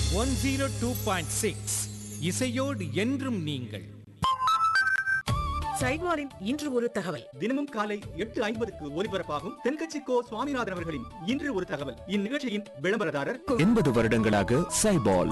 one zero two point six இசையோடு என்றும் நீங்கள் சைவாரின் இன்று ஒரு தகவல் தினமும் காலை எட்டு ஐம்பதுக்கு ஒலிபரப்பாகும் தென்கட்சி கோ சுவாமிநாதன் அவர்களின் இன்று ஒரு தகவல் இந்நிகழ்ச்சியின் விளம்பரதாரர் எண்பது வருடங்களாக சைபால்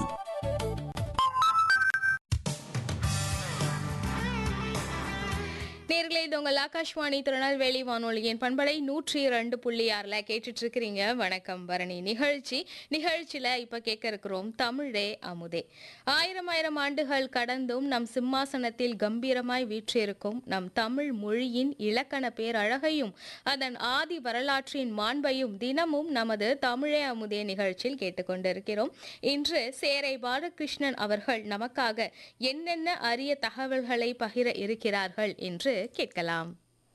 நேர்களே இது உங்கள் ஆகாஷ்வாணி திருநெல்வேலி வானொலியின் பண்பலை நூற்றி இரண்டு புள்ளி ஆறில் கேட்டுட்டு இருக்கிறீங்க வணக்கம் பரணி நிகழ்ச்சி நிகழ்ச்சியில் இப்போ கேட்க இருக்கிறோம் தமிழே அமுதே ஆயிரம் ஆயிரம் ஆண்டுகள் கடந்தும் நம் சிம்மாசனத்தில் கம்பீரமாய் வீற்றிருக்கும் நம் தமிழ் மொழியின் இலக்கண பேரழகையும் அதன் ஆதி வரலாற்றின் மாண்பையும் தினமும் நமது தமிழே அமுதே நிகழ்ச்சியில் கேட்டுக்கொண்டிருக்கிறோம் இன்று சேரை பாலகிருஷ்ணன் அவர்கள் நமக்காக என்னென்ன அரிய தகவல்களை பகிர இருக்கிறார்கள் என்று கேட்கலாம்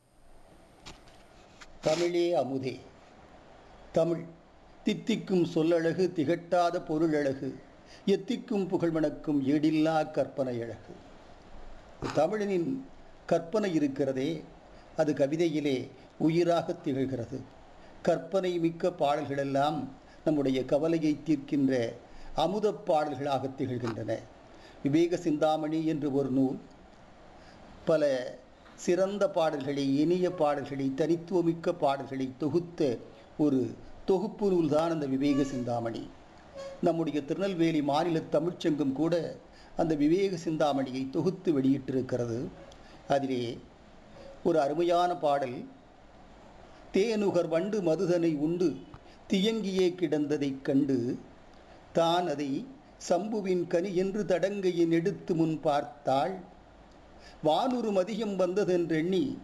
தமிழே அமுதே தமிழ் தித்திக்கும் சொல்லழகு திகட்டாத பொருளழகு எத்திக்கும் புகழ்மணக்கும் ஏடில்லா கற்பனை அழகு தமிழனின் கற்பனை இருக்கிறதே அது கவிதையிலே உயிராக திகழ்கிறது கற்பனை மிக்க பாடல்களெல்லாம் நம்முடைய கவலையை தீர்க்கின்ற அமுதப் பாடல்களாக திகழ்கின்றன விவேக சிந்தாமணி என்று ஒரு நூல் பல சிறந்த பாடல்களை இனிய பாடல்களை தனித்துவமிக்க பாடல்களை தொகுத்த ஒரு தொகுப்பு நூல்தான் அந்த விவேக சிந்தாமணி நம்முடைய திருநெல்வேலி மாநில தமிழ்ச்சங்கம் கூட அந்த விவேக சிந்தாமணியை தொகுத்து வெளியிட்டிருக்கிறது அதிலே ஒரு அருமையான பாடல் தேனுகர் வண்டு மதுதனை உண்டு தியங்கியே கிடந்ததைக் கண்டு தான் அதை சம்புவின் கனி என்று தடங்கையின் எடுத்து முன் பார்த்தாள் வானுறு மதியம் வந்ததென்றெண்ணி